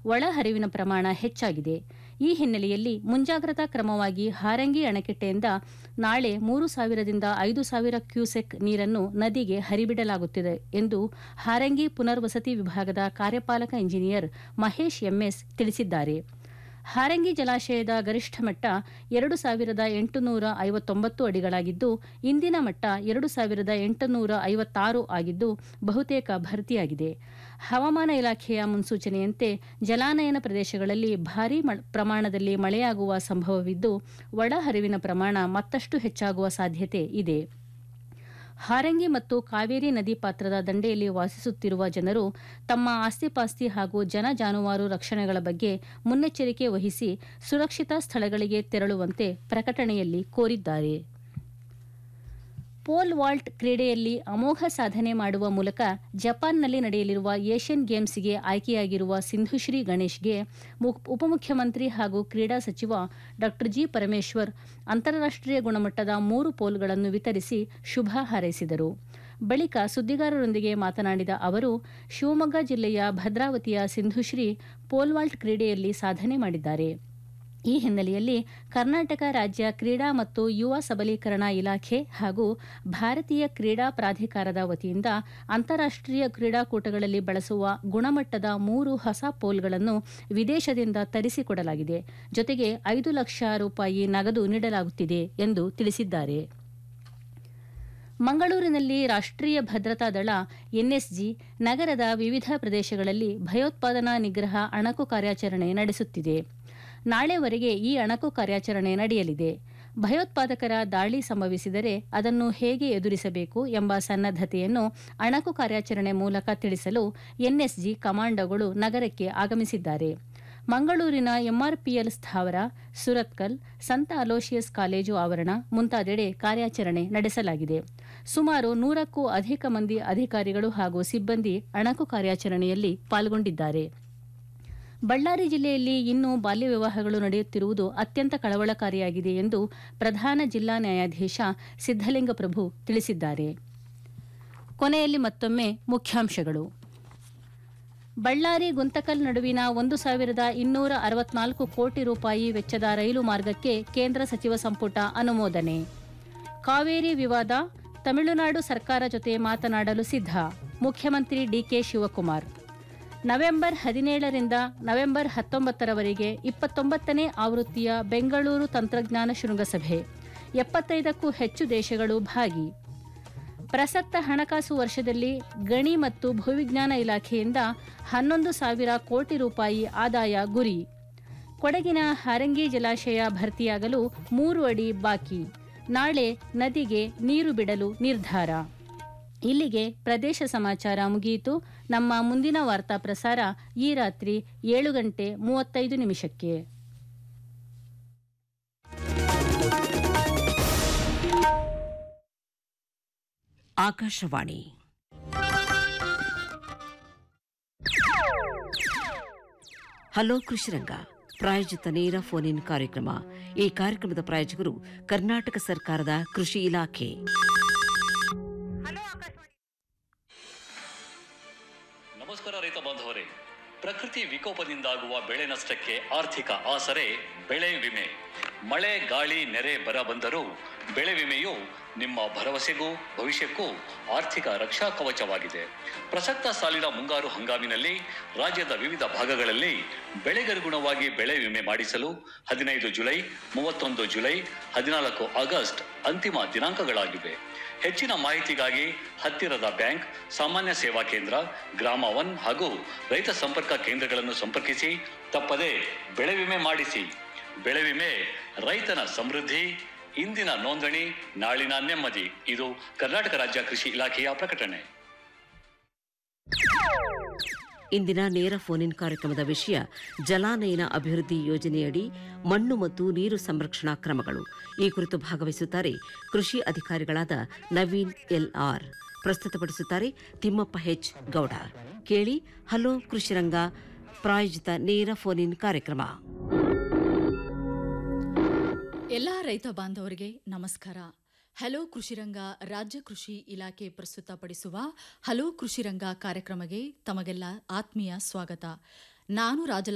ಒಳಹರಿವಿನ ಪ್ರಮಾಣ ಹೆಚ್ಚಾಗಿದೆ ಈ ಹಿನ್ನೆಲೆಯಲ್ಲಿ ಮುಂಜಾಗ್ರತಾ ಕ್ರಮವಾಗಿ ಹಾರಂಗಿ ಅಣೆಕಟ್ಟೆಯಿಂದ ನಾಳೆ ಮೂರು ಸಾವಿರದಿಂದ ಐದು ಸಾವಿರ ಕ್ಯೂಸೆಕ್ ನೀರನ್ನು ನದಿಗೆ ಹರಿಬಿಡಲಾಗುತ್ತಿದೆ ಎಂದು ಹಾರಂಗಿ ಪುನರ್ವಸತಿ ವಿಭಾಗದ ಕಾರ್ಯಪಾಲಕ ಇಂಜಿನಿಯರ್ ಮಹೇಶ್ ಎಂಎಸ್ ತಿಳಿಸಿದ್ದಾರೆ ಹಾರಂಗಿ ಜಲಾಶಯದ ಗರಿಷ್ಠ ಮಟ್ಟ ಎರಡು ಸಾವಿರದ ಎಂಟುನೂರ ಐವತ್ತೊಂಬತ್ತು ಅಡಿಗಳಾಗಿದ್ದು ಇಂದಿನ ಮಟ್ಟ ಎರಡು ಸಾವಿರದ ಎಂಟುನೂರ ಐವತ್ತಾರು ಆಗಿದ್ದು ಬಹುತೇಕ ಭರ್ತಿಯಾಗಿದೆ ಹವಾಮಾನ ಇಲಾಖೆಯ ಮುನ್ಸೂಚನೆಯಂತೆ ಜಲಾನಯನ ಪ್ರದೇಶಗಳಲ್ಲಿ ಭಾರೀ ಪ್ರಮಾಣದಲ್ಲಿ ಮಳೆಯಾಗುವ ಸಂಭವವಿದ್ದು ಒಳಹರಿವಿನ ಪ್ರಮಾಣ ಮತ್ತಷ್ಟು ಹೆಚ್ಚಾಗುವ ಸಾಧ್ಯತೆ ಇದೆ ಹಾರಂಗಿ ಮತ್ತು ಕಾವೇರಿ ನದಿ ಪಾತ್ರದ ದಂಡೆಯಲ್ಲಿ ವಾಸಿಸುತ್ತಿರುವ ಜನರು ತಮ್ಮ ಆಸ್ತಿಪಾಸ್ತಿ ಹಾಗೂ ಜನ ಜಾನುವಾರು ರಕ್ಷಣೆಗಳ ಬಗ್ಗೆ ಮುನ್ನೆಚ್ಚರಿಕೆ ವಹಿಸಿ ಸುರಕ್ಷಿತ ಸ್ಥಳಗಳಿಗೆ ತೆರಳುವಂತೆ ಪ್ರಕಟಣೆಯಲ್ಲಿ ಕೋರಿದ್ದಾರೆ ಪೋಲ್ ವಾಲ್ಟ್ ಕ್ರೀಡೆಯಲ್ಲಿ ಅಮೋಘ ಸಾಧನೆ ಮಾಡುವ ಮೂಲಕ ಜಪಾನ್ನಲ್ಲಿ ನಡೆಯಲಿರುವ ಏಷ್ಯನ್ ಗೇಮ್ಸ್ಗೆ ಆಯ್ಕೆಯಾಗಿರುವ ಸಿಂಧುಶ್ರೀ ಗಣೇಶ್ಗೆ ಉಪಮುಖ್ಯಮಂತ್ರಿ ಹಾಗೂ ಕ್ರೀಡಾ ಸಚಿವ ಡಾ ಜಿ ಪರಮೇಶ್ವರ್ ಅಂತಾರಾಷ್ಟೀಯ ಗುಣಮಟ್ಟದ ಮೂರು ಪೋಲ್ಗಳನ್ನು ವಿತರಿಸಿ ಶುಭ ಹಾರೈಸಿದರು ಬಳಿಕ ಸುದ್ದಿಗಾರರೊಂದಿಗೆ ಮಾತನಾಡಿದ ಅವರು ಶಿವಮೊಗ್ಗ ಜಿಲ್ಲೆಯ ಭದ್ರಾವತಿಯ ಸಿಂಧುಶ್ರೀ ಪೋಲ್ವಾಲ್ಟ್ ಕ್ರೀಡೆಯಲ್ಲಿ ಸಾಧನೆ ಮಾಡಿದ್ದಾರೆ ಈ ಹಿನ್ನೆಲೆಯಲ್ಲಿ ಕರ್ನಾಟಕ ರಾಜ್ಯ ಕ್ರೀಡಾ ಮತ್ತು ಯುವ ಸಬಲೀಕರಣ ಇಲಾಖೆ ಹಾಗೂ ಭಾರತೀಯ ಕ್ರೀಡಾ ಪ್ರಾಧಿಕಾರದ ವತಿಯಿಂದ ಅಂತಾರಾಷ್ಟೀಯ ಕ್ರೀಡಾಕೂಟಗಳಲ್ಲಿ ಬಳಸುವ ಗುಣಮಟ್ಟದ ಮೂರು ಹೊಸ ಪೋಲ್ಗಳನ್ನು ವಿದೇಶದಿಂದ ತರಿಸಿಕೊಡಲಾಗಿದೆ ಜೊತೆಗೆ ಐದು ಲಕ್ಷ ರೂಪಾಯಿ ನಗದು ನೀಡಲಾಗುತ್ತಿದೆ ಎಂದು ತಿಳಿಸಿದ್ದಾರೆ ಮಂಗಳೂರಿನಲ್ಲಿ ರಾಷ್ಟ್ರೀಯ ಭದ್ರತಾ ದಳ ಎನ್ಎಸ್ಜಿ ನಗರದ ವಿವಿಧ ಪ್ರದೇಶಗಳಲ್ಲಿ ಭಯೋತ್ಪಾದನಾ ನಿಗ್ರಹ ಅಣಕು ಕಾರ್ಯಾಚರಣೆ ನಡೆಸುತ್ತಿದೆ ನಾಳೆವರೆಗೆ ಈ ಅಣಕು ಕಾರ್ಯಾಚರಣೆ ನಡೆಯಲಿದೆ ಭಯೋತ್ಪಾದಕರ ದಾಳಿ ಸಂಭವಿಸಿದರೆ ಅದನ್ನು ಹೇಗೆ ಎದುರಿಸಬೇಕು ಎಂಬ ಸನ್ನದ್ದತೆಯನ್ನು ಅಣಕು ಕಾರ್ಯಾಚರಣೆ ಮೂಲಕ ತಿಳಿಸಲು ಎನ್ಎಸ್ಜಿ ಕಮಾಂಡೋಗಳು ನಗರಕ್ಕೆ ಆಗಮಿಸಿದ್ದಾರೆ ಮಂಗಳೂರಿನ ಎಂಆರ್ಪಿಎಲ್ ಸ್ಥಾವರ ಸುರತ್ಕಲ್ ಸಂತ ಅಲೋಶಿಯಸ್ ಕಾಲೇಜು ಆವರಣ ಮುಂತಾದೆಡೆ ಕಾರ್ಯಾಚರಣೆ ನಡೆಸಲಾಗಿದೆ ಸುಮಾರು ನೂರಕ್ಕೂ ಅಧಿಕ ಮಂದಿ ಅಧಿಕಾರಿಗಳು ಹಾಗೂ ಸಿಬ್ಬಂದಿ ಅಣಕು ಕಾರ್ಯಾಚರಣೆಯಲ್ಲಿ ಪಾಲ್ಗೊಂಡಿದ್ದಾರೆ ಬಳ್ಳಾರಿ ಜಿಲ್ಲೆಯಲ್ಲಿ ಇನ್ನೂ ಬಾಲ್ಯ ವಿವಾಹಗಳು ನಡೆಯುತ್ತಿರುವುದು ಅತ್ಯಂತ ಕಳವಳಕಾರಿಯಾಗಿದೆ ಎಂದು ಪ್ರಧಾನ ಜಿಲ್ಲಾ ನ್ಯಾಯಾಧೀಶ ಸಿದ್ದಲಿಂಗ ಪ್ರಭು ತಿಳಿಸಿದ್ದಾರೆ ಕೊನೆಯಲ್ಲಿ ಮತ್ತೊಮ್ಮೆ ಮುಖ್ಯಾಂಶಗಳು ಬಳ್ಳಾರಿ ಗುಂತಕಲ್ ನಡುವಿನ ಒಂದು ಸಾವಿರದ ಇನ್ನೂರ ಅರವತ್ನಾಲ್ಕು ಕೋಟಿ ರೂಪಾಯಿ ವೆಚ್ಚದ ರೈಲು ಮಾರ್ಗಕ್ಕೆ ಕೇಂದ್ರ ಸಚಿವ ಸಂಪುಟ ಅನುಮೋದನೆ ಕಾವೇರಿ ವಿವಾದ ತಮಿಳುನಾಡು ಸರ್ಕಾರ ಜೊತೆ ಮಾತನಾಡಲು ಸಿದ್ಧ ಮುಖ್ಯಮಂತ್ರಿ ಡಿಕೆ ಶಿವಕುಮಾರ್ ನವೆಂಬರ್ ಹದಿನೇಳರಿಂದ ನವೆಂಬರ್ ಹತ್ತೊಂಬತ್ತರವರೆಗೆ ಇಪ್ಪತ್ತೊಂಬತ್ತನೇ ಆವೃತ್ತಿಯ ಬೆಂಗಳೂರು ತಂತ್ರಜ್ಞಾನ ಶೃಂಗಸಭೆ ಎಪ್ಪತ್ತೈದಕ್ಕೂ ಹೆಚ್ಚು ದೇಶಗಳು ಭಾಗಿ ಪ್ರಸಕ್ತ ಹಣಕಾಸು ವರ್ಷದಲ್ಲಿ ಗಣಿ ಮತ್ತು ಭೂವಿಜ್ಞಾನ ಇಲಾಖೆಯಿಂದ ಹನ್ನೊಂದು ಸಾವಿರ ಕೋಟಿ ರೂಪಾಯಿ ಆದಾಯ ಗುರಿ ಕೊಡಗಿನ ಹಾರಂಗಿ ಜಲಾಶಯ ಭರ್ತಿಯಾಗಲು ಮೂರು ಅಡಿ ಬಾಕಿ ನಾಳೆ ನದಿಗೆ ನೀರು ಬಿಡಲು ನಿರ್ಧಾರ ಇಲ್ಲಿಗೆ ಪ್ರದೇಶ ಸಮಾಚಾರ ಮುಗಿಯಿತು ನಮ್ಮ ಮುಂದಿನ ವಾರ್ತಾ ಪ್ರಸಾರ ಈ ರಾತ್ರಿ ಏಳು ಗಂಟೆ ಮೂವತ್ತೈದು ನಿಮಿಷಕ್ಕೆ ಆಕಾಶವಾಣಿ ಹಲೋ ಕೃಷಿರಂಗ ಪ್ರಾಯೋಜಿತ ನೇರ ಫೋನ್ ಇನ್ ಕಾರ್ಯಕ್ರಮ ಈ ಕಾರ್ಯಕ್ರಮದ ಪ್ರಾಯೋಜಕರು ಕರ್ನಾಟಕ ಸರ್ಕಾರದ ಕೃಷಿ ಇಲಾಖೆ ನಮಸ್ಕಾರ ರೈತ ಬಾಂಧವರೇ ಪ್ರಕೃತಿ ವಿಕೋಪದಿಂದಾಗುವ ಬೆಳೆ ನಷ್ಟಕ್ಕೆ ಆರ್ಥಿಕ ಆಸರೆ ಬೆಳೆ ವಿಮೆ ಮಳೆ ಗಾಳಿ ನೆರೆ ಬರ ಬಂದರೂ ಬೆಳೆ ವಿಮೆಯು ನಿಮ್ಮ ಭರವಸೆಗೂ ಭವಿಷ್ಯಕ್ಕೂ ಆರ್ಥಿಕ ರಕ್ಷಾ ಕವಚವಾಗಿದೆ ಪ್ರಸಕ್ತ ಸಾಲಿನ ಮುಂಗಾರು ಹಂಗಾಮಿನಲ್ಲಿ ರಾಜ್ಯದ ವಿವಿಧ ಭಾಗಗಳಲ್ಲಿ ಬೆಳೆಗನುಗುಣವಾಗಿ ಬೆಳೆ ವಿಮೆ ಮಾಡಿಸಲು ಹದಿನೈದು ಜುಲೈ ಮೂವತ್ತೊಂದು ಜುಲೈ ಹದಿನಾಲ್ಕು ಆಗಸ್ಟ್ ಅಂತಿಮ ದಿನಾಂಕಗಳಾಗಿವೆ ಹೆಚ್ಚಿನ ಮಾಹಿತಿಗಾಗಿ ಹತ್ತಿರದ ಬ್ಯಾಂಕ್ ಸಾಮಾನ್ಯ ಸೇವಾ ಕೇಂದ್ರ ಗ್ರಾಮ ಒನ್ ಹಾಗೂ ರೈತ ಸಂಪರ್ಕ ಕೇಂದ್ರಗಳನ್ನು ಸಂಪರ್ಕಿಸಿ ತಪ್ಪದೆ ಬೆಳೆ ವಿಮೆ ಮಾಡಿಸಿ ಬೆಳೆ ವಿಮೆ ರೈತನ ಸಮೃದ್ಧಿ ಇಂದಿನ ನೋಂದಣಿ ನಾಳಿನ ನೆಮ್ಮದಿ ಇದು ಕರ್ನಾಟಕ ರಾಜ್ಯ ಕೃಷಿ ಇಲಾಖೆಯ ಪ್ರಕಟಣೆ ಇಂದಿನ ನೇರ ಫೋನ್ ಇನ್ ಕಾರ್ಯಕ್ರಮದ ವಿಷಯ ಜಲಾನಯನ ಅಭಿವೃದ್ಧಿ ಯೋಜನೆಯಡಿ ಮಣ್ಣು ಮತ್ತು ನೀರು ಸಂರಕ್ಷಣಾ ಕ್ರಮಗಳು ಈ ಕುರಿತು ಭಾಗವಹಿಸುತ್ತಾರೆ ಕೃಷಿ ಅಧಿಕಾರಿಗಳಾದ ನವೀನ್ ಎಲ್ಆರ್ ಪ್ರಸ್ತುತಪಡಿಸುತ್ತಾರೆ ತಿಮ್ಮಪ್ಪ ಹೆಚ್ ಗೌಡ ಕೇಳಿ ಹಲೋ ಕೃಷಿರಂಗ ಪ್ರಾಯೋಜಿತ ನೇರ ಫೋನ್ ಇನ್ ಕಾರ್ಯಕ್ರಮ ಎಲ್ಲ ರೈತ ಬಾಂಧವರಿಗೆ ನಮಸ್ಕಾರ ಹಲೋ ಕೃಷಿರಂಗ ರಾಜ್ಯ ಕೃಷಿ ಇಲಾಖೆ ಪ್ರಸ್ತುತಪಡಿಸುವ ಹಲೋ ಕೃಷಿರಂಗ ಕಾರ್ಯಕ್ರಮಕ್ಕೆ ತಮಗೆಲ್ಲ ಆತ್ಮೀಯ ಸ್ವಾಗತ ನಾನು ರಾಜಲ